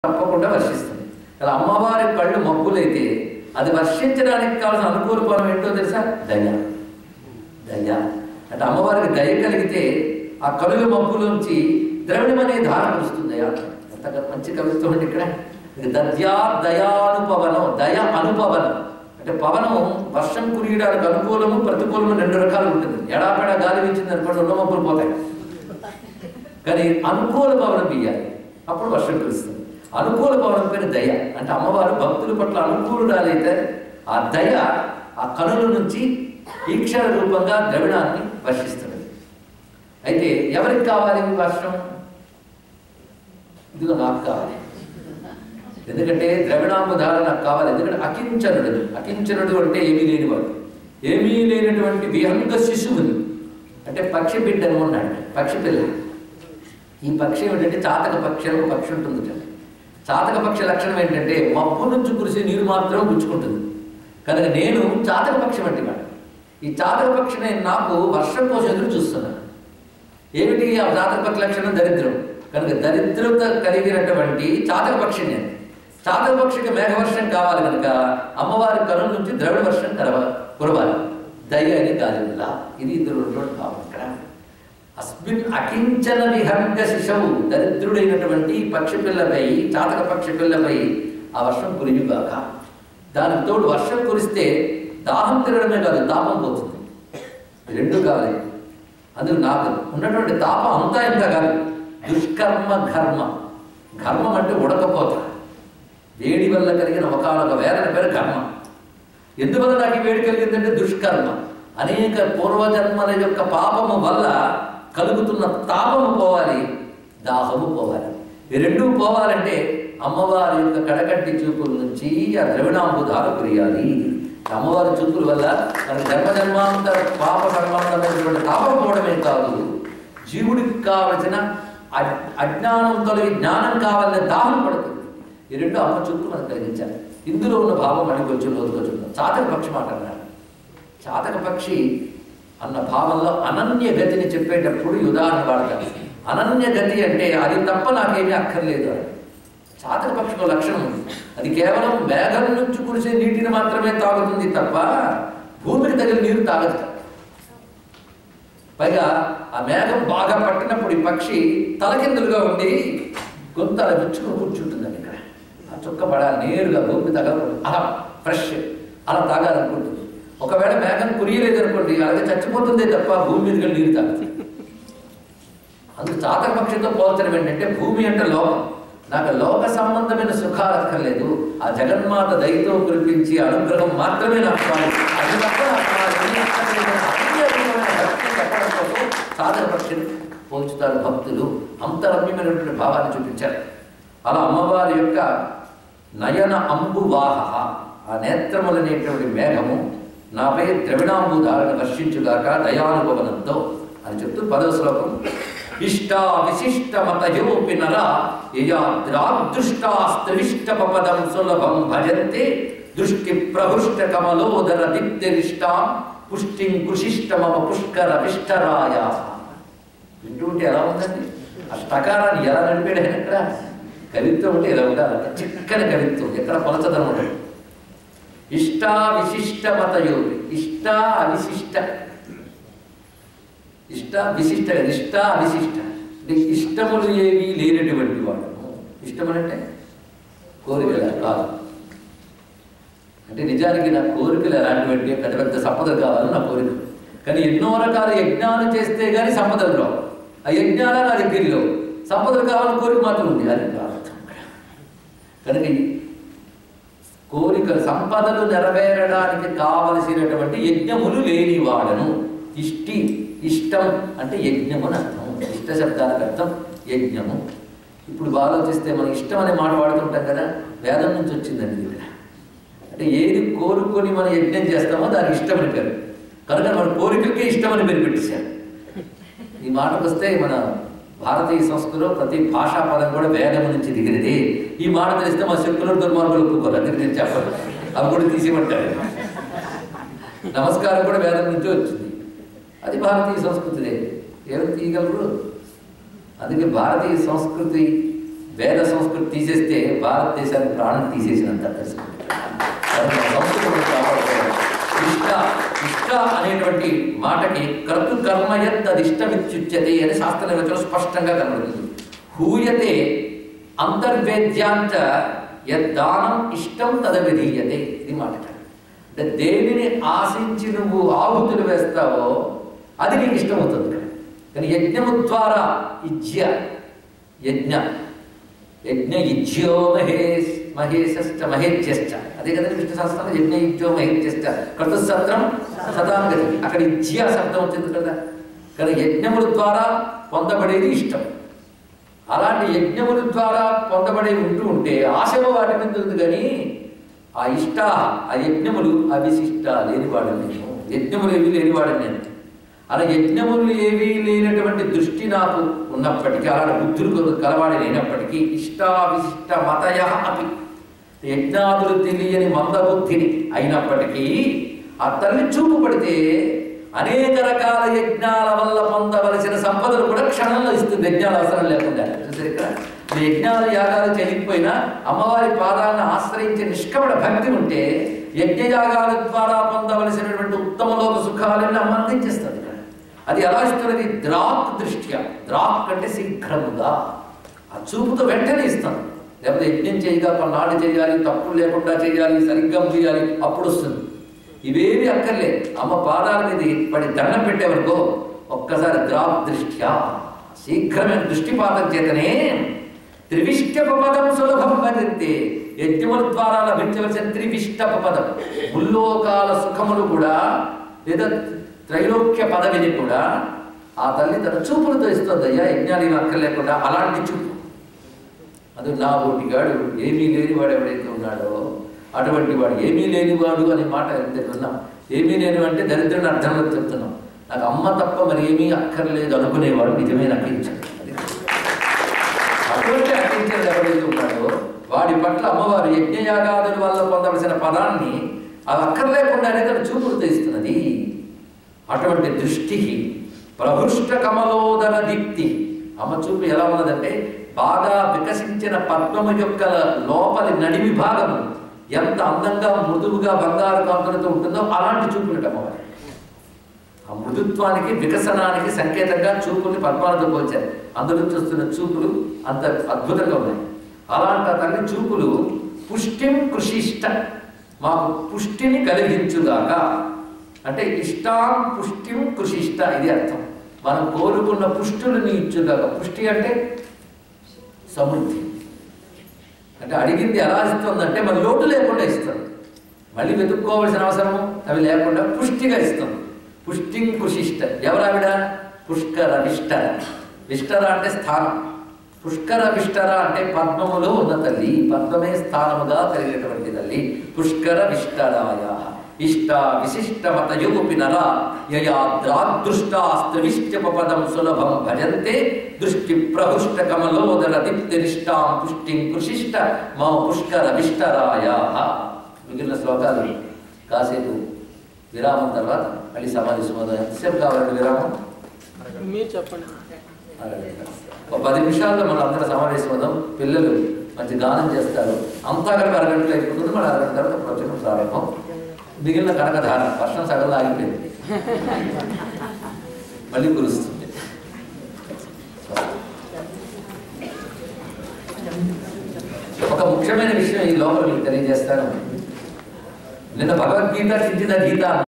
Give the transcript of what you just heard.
తప్పకుండా వర్షిస్తుంది అలా అమ్మవారి కళ్ళు మబ్బులైతే అది వర్షించడానికి కావాల్సిన అనుకూల ఫలం ఏంటో తెలుసా దయ దయ అంటే అమ్మవారికి దయ కలిగితే ఆ కనుల మబ్బులోంచి ద్రవిణం అనే ధార వస్తుంది ఎంత మంచి కవిత్వం అండి ఇక్కడ ఇది దద్యా దయానుపవనం దయ అనుపవనం అంటే పవనం వర్షం కురియడానికి అనుకూలము ప్రతికూలము రెండు రకాలు ఉంటుంది ఎడాపెడా గాలి వీచింది అనుకోండి ఉన్న మబ్బులు పోతాయి కానీ అనుకూల పవనం బియ్యాలి అప్పుడు వర్షం కురుస్తుంది అనుకూల పవనం పేరు దయ అంటే అమ్మవారు భక్తుల పట్ల అనుకూలుడాలైతే ఆ దయ ఆ కనుల నుంచి ఈక్షణ రూపంగా ద్రవిణాన్ని వర్షిస్తుంది అయితే ఎవరికి కావాలి ఈ వర్షం ఇదిగో నాకు కావాలి ఎందుకంటే ద్రవిణాంబుధార నాకు కావాలి ఎందుకంటే అకించనుడు అకించనుడు అంటే ఏమీ లేనివాడు ఏమీ లేనటువంటి విహంగ శిశువుని అంటే పక్షి బిడ్డను ఉన్నాడు పక్షి పిల్ల ఈ పక్షి ఏమిటంటే చాతక పక్షి అని ఒక పక్షి ఉంటుంది చూడండి. చాతక పక్షి లక్షణం ఏంటంటే మబ్బు నుంచి కురిసే నీరు మాత్రం గుచ్చుకుంటుంది కనుక నేను చాతక పక్షి వంటి వాడు ఈ చాతక పక్షిని నాకు వర్షం కోసం ఎదురు చూస్తున్నాను ఏమిటి ఆ చాతక పక్షి లక్షణం దరిద్రం కనుక దరిద్రత కలిగినటువంటి చాతక పక్షి నేను చాతక పక్షికి మేఘవర్షం కావాలి కనుక అమ్మవారి కనుల నుంచి ద్రవిడ వర్షం కరవ కురవాలి దయ అని గాలిలా ఇది ఇద్దరు భావం ఇక్కడ అస్మిన్ అకించన విహంగ శిశవు దరిద్రుడైనటువంటి పక్షి పిల్లపై చాతక పక్షి పిల్లపై ఆ వర్షం కురియుగాక దానికి తోడు వర్షం కురిస్తే దాహం తిరగడమే కాదు తాపం పోతుంది ఈ రెండు కావాలి అందుకు నాకు ఉన్నటువంటి తాపం అంతా ఎంత కాదు దుష్కర్మ ఘర్మ ఘర్మం అంటే ఉడకపోత వేడి వల్ల కలిగిన ఒకనొక వేదన పేరు కర్మ ఎందువల్ల నాకు ఈ వేడి కలిగిందంటే దుష్కర్మ అనేక పూర్వజన్మల యొక్క పాపము వల్ల కలుగుతున్న తాపము పోవాలి దాహము పోవాలి ఈ రెండు పోవాలంటే అమ్మవారి యొక్క కడకట్టి చూపుల నుంచి ఆ ద్రవిణాంబుధార కురియాలి అమ్మవారి చూపుల వల్ల మన జన్మ జన్మాంతర పాప కర్మమైనటువంటి తాపం పోవడమే కాదు జీవుడికి కావలసిన అజ్- అజ్ఞానం తొలగి జ్ఞానం కావాలనే దాహం పడుతుంది ఈ రెండు అమ్మ చూపులు మనకు కలిగించాలి ఇందులో ఉన్న భావం మనకి కొంచెం లోతుగా చూద్దాం చాతక పక్షి మాట అన్నాడు చాతక పక్షి అన్న భావంలో అనన్య గతిని చెప్పేటప్పుడు ఈ ఉదాహరణ వాడతారు అనన్య గతి అంటే అది తప్ప నాకేమీ అక్కర్లేదు అని చాతక పక్షికి లక్షణం ఉంది అది కేవలం మేఘం నుంచి కురిసే నీటిని మాత్రమే తాగుతుంది తప్ప భూమికి తగిన నీరు తాగదు పైగా ఆ మేఘం బాగా పట్టినప్పుడు ఈ పక్షి తలకిందులుగా ఉండి గొంతు అలా విచ్చుకుని కూర్చుంటుందండి ఇక్కడ ఆ చుక్క పడాలి నేరుగా భూమి తగలకూడదు అలా ఫ్రెష్ అలా తాగాలనుకుంటుంది ఒకవేళ మేఘం కురియలేదనుకోండి అలాగే చచ్చిపోతుందే తప్ప భూమి మీద వెళ్ళి నీరు తాగుతుంది అందుకు చాతక పక్షితో పోల్చడం ఏంటంటే భూమి అంటే లోకం నాకు లోక సంబంధమైన సుఖాలు అక్కర్లేదు ఆ జగన్మాత దయతో కురిపించి అనుగ్రహం మాత్రమే నాకు కావాలి అది తప్ప నాకు కావాలి. అక్కర్లేదు. అత్యధికమైన భక్తి చెప్పడం కోసం సాధక పక్షిని పోల్చుతారు భక్తులు అంత రమ్యమైనటువంటి భావాన్ని చూపించారు అలా అమ్మవారి యొక్క నయన అంబువాహ ఆ నేత్రములనేటువంటి మేఘము నాపై ద్రవిణాంబుధారణ వర్షించుగాక దయానుభవనంతో అని చెప్తూ పదవ శ్లోకం ఇష్టా విశిష్ట మతయోపి నర యయాద్రాదృష్టాస్త్రిష్టపదం సులభం భజంతే దృష్టి ప్రహృష్ట కమలోదర దిప్తిరిష్టా పుష్టిం కుశిష్ట మమ పుష్కర విష్టరాయ వింటూ ఉంటే ఎలా ఉందండి ఆ స్టకారాన్ని ఎలా నడిపాడు ఆయన ఇక్కడ కవిత్వం అంటే ఇలా ఉండాలి చిక్కని కవిత్వం ఎక్కడ పలచదనం ఉండదు ఇష్ట విశిష్ట మతయోగి ఇష్ట అవిశిష్ట ఇష్ట విశిష్ట కాదు, ఇష్ట అవిశిష్ట అంటే ఇష్టములు ఏవి లేనటువంటి వాడు ఇష్టమనంటే కోరికలు కాదు అంటే నిజానికి నా కోరికలు ఎలాంటివంటే పెద్ద పెద్ద సంపదలు కావాలి నా కోరిక కానీ ఎన్నో రకాల యజ్ఞాలు చేస్తే కానీ సంపదలు రావు ఆ యజ్ఞాల నా దగ్గరలో సంపదలు కావాలని కోరిక మాత్రం ఉంది అది కాదు కనుక ఈ కోరిక సంపదలు నెరవేరడానికి కావలసినటువంటి యజ్ఞములు లేని వాడను ఇష్టి ఇష్టం అంటే యజ్ఞము అని అర్థం ఇష్ట శబ్దానికి అర్థం యజ్ఞము ఇప్పుడు ఆలోచిస్తే మనం ఇష్టం అనే మాట వాడుతుంటాం కదా వేదం నుంచి వచ్చిందండి ఇది ఇక్కడ అంటే ఏది కోరుకొని మనం యజ్ఞం చేస్తామో దానికి ఇష్టమని పేరు కనుక మన కోరికలకే ఇష్టమని పేరు పెట్టేశారు ఈ మాటకు వస్తే మన భారతీయ సంస్కృతిలో ప్రతి భాషా పదం కూడా వేదం నుంచి దిగినది ఈ మాట తెలిస్తే మా శక్తులు దుర్మార్గులు ఒప్పుకోరు అందుకే నేను చెప్పను అవి కూడా తీసేయమంటారు నమస్కారం కూడా వేదం నుంచి వచ్చింది అది భారతీయ సంస్కృతిదే ఎవరు తీయగలరు అందుకే భారతీయ సంస్కృతి వేద సంస్కృతి తీసేస్తే భారతదేశానికి ప్రాణం తీసేసినంత తెలుసుకుంటారు సంస్కృతిని కాపాడుకోవాలి ఇష్ట ఇష్ట అనేటువంటి మాటకి కర్తృ కర్మయత్ అదిష్టమిత్యుచ్యతే అని శాస్త్ర నిర్వచనం స్పష్టంగా కనబడుతుంది హూయతే అంతర్వేద్యాంచ యద్దానం ఇష్టం తదవిధీయతే ఇది మాట అంటే దేనిని ఆశించి నువ్వు ఆహుతులు వేస్తావో అది నీకు ఇష్టం అవుతుంది ఇక్కడ. కానీ యజ్ఞము ద్వారా ఇజ్య యజ్ఞ యజ్ఞ ఇజ్యో మహేష్ మహేశ్చ మహేజ్యశ్చ అదే కదా విష్ణు శాస్త్రంలో యజ్ఞ ఇజ్యో మహేజ్యశ్చ కృతసత్రం సదాంగతి అక్కడ ఇజ్య శబ్దం వచ్చింది కదా కానీ యజ్ఞముల ద్వారా పొందబడేది ఇష్టం అలాంటి యజ్ఞముల ద్వారా పొందబడే ఉంటూ ఉంటే ఆశవ వాటి మీద ఉంది కానీ ఆ ఇష్ట ఆ యజ్ఞములు అవిశిష్ట లేనివాడు నేను యజ్ఞములు ఏవి లేనివాడు నేను అలా యజ్ఞములు ఏవి లేనటువంటి దృష్టి నాకు ఉన్నప్పటికీ అలాంటి బుద్ధులు కలవాడి లేనప్పటికీ ఇష్టావిశిష్ట మతయ అపి యజ్ఞాదులు తెలియని మందబుద్ధిని అయినప్పటికీ ఆ తల్లి చూపు పడితే అనేక రకాల యజ్ఞాల వల్ల పొందవలసిన సంపదలు కూడా క్షణంలో ఇస్తుంది యజ్ఞాలు అవసరం లేకుండా చూసారు ఇక్కడ ఈ యజ్ఞాలు యాగాలు చేయకపోయినా అమ్మవారి పాదాలను ఆశ్రయించే నిష్కపట భక్తి ఉంటే యజ్ఞయాగాల ద్వారా పొందవలసినటువంటి ఉత్తమలోక సుఖాలను అమ్మ అందించేస్తుంది ఇక్కడ అది ఎలా ఇస్తున్నది ద్రాక్ దృష్ట్యా ద్రాక్ అంటే శీఘ్రముగా ఆ చూపుతో వెంటనే ఇస్తాను లేకపోతే యజ్ఞం చేయగా కొన్నాళ్ళు చేయాలి తప్పులు లేకుండా చేయాలి సరిగ్గా చేయాలి అప్పుడు వస్తుంది ఇవేవి అక్కర్లే అమ్మ పాదాల మీద పడి దండం పెట్టేవనుకో ఒక్కసారి ద్రాక్ దృష్ట్యా శీఘ్రమైన దృష్టిపాతం చేతనే త్రివిష్టపదం సులభం భజంతే యజ్ఞముల ద్వారా లభించవలసిన త్రివిష్టప పదం ముల్లోకాల సుఖములు కూడా లేదా త్రైలోక్య పదవిని కూడా ఆ తల్లి తన చూపులతో ఇస్తుంది అయ్యా యజ్ఞాలు ఏమి అక్కర్లేకుండా అలాంటి చూపు అది నా ఓటిగాడు ఏమీ లేనివాడు ఎవడైతే ఉన్నాడో అటువంటి వాడు ఏమీ లేనివాడు అనే మాట ఎంత విన్నాం ఏమీ లేని అంటే దరిద్రుని అర్థంలో చెప్తున్నాం నాకు అమ్మ తప్ప మరి ఏమీ అక్కర్లేదు అనుకునేవాడు నిజమైన అక్కించాడు అది అటువంటి అక్కించేది ఎవరైతే ఉన్నాడో వాడి పట్ల అమ్మవారు యజ్ఞయాగాదుల వల్ల పొందవలసిన పదాన్ని అది అక్కర్లేకుండానే తన చూపులతో ఇస్తున్నది అటువంటి దృష్టి ప్రభృష్ట కమలోదర దీప్తి అమ్మ చూపు ఎలా ఉన్నదంటే బాగా వికసించిన పద్మము యొక్క లోపలి నడిమి భాగము ఎంత అందంగా మృదువుగా బంగారు కాంతులతో ఉంటుందో అలాంటి చూపులు అమ్మవారి ఆ మృదుత్వానికి వికసనానికి సంకేతంగా చూపుల్ని పద్మాలతో పోల్చారు అందరూ చూస్తున్న చూపులు అంత అద్భుతంగా ఉన్నాయి అలాంటి ఆ తల్లి చూపులు పుష్టిం కృషిష్ట మాకు పుష్టిని కలిగించుగాక అంటే ఇష్టాం పుష్టిం కృషిష్ట ఇది అర్థం మనం కోరుకున్న పుష్టులని ఇచ్చుగాక పుష్టి అంటే సమృద్ధి అంటే అడిగింది ఎలా ఇస్తుందంటే మన లోటు లేకుండా ఇస్తుంది మళ్ళీ వెతుక్కోవాల్సిన అవసరం అవి లేకుండా పుష్టిగా ఇస్తుంది పుష్టిం కృషిష్ట ఎవరావిడ పుష్కర విష్టర విష్టర అంటే స్థానం పుష్కర విష్టర అంటే పద్మములో ఉన్న తల్లి పద్మమే స్థానముగా కలిగినటువంటి తల్లి పుష్కర విష్టరాయ ఇష్ట విశిష్ట మతయుగుపి నర యయా ద్రాదృష్టాస్త్రవిష్టపదం సులభం భజంతే దృష్టి ప్రహుష్ట కమలోదర దీప్తిరిష్టాం పుష్టిం కృషిష్ట మా పుష్కర విష్టరాయ మిగిలిన శ్లోకాలు కాసేపు విరామం తర్వాత మళ్ళీ సమాధి సుమోదం ఎంతసేపు కావాలండి విరామం మీరు చెప్పండి ఒక పది నిమిషాల్లో మనం అందరం సమావేశం అవుదాం పిల్లలు మంచి గానం చేస్తారు అంతా కలిపి అరగంటలో అయిపోతుంది మన అరగంట తర్వాత ప్రవచనం ప్రారంభం మిగిలిన కనకధార వర్షం సగంలో ఆగిపోయింది మళ్ళీ కురుస్తుంది ఒక ముఖ్యమైన విషయం ఈ లోపల మీకు తెలియజేస్తాను నిన్న భగవద్గీత చింతిత గీత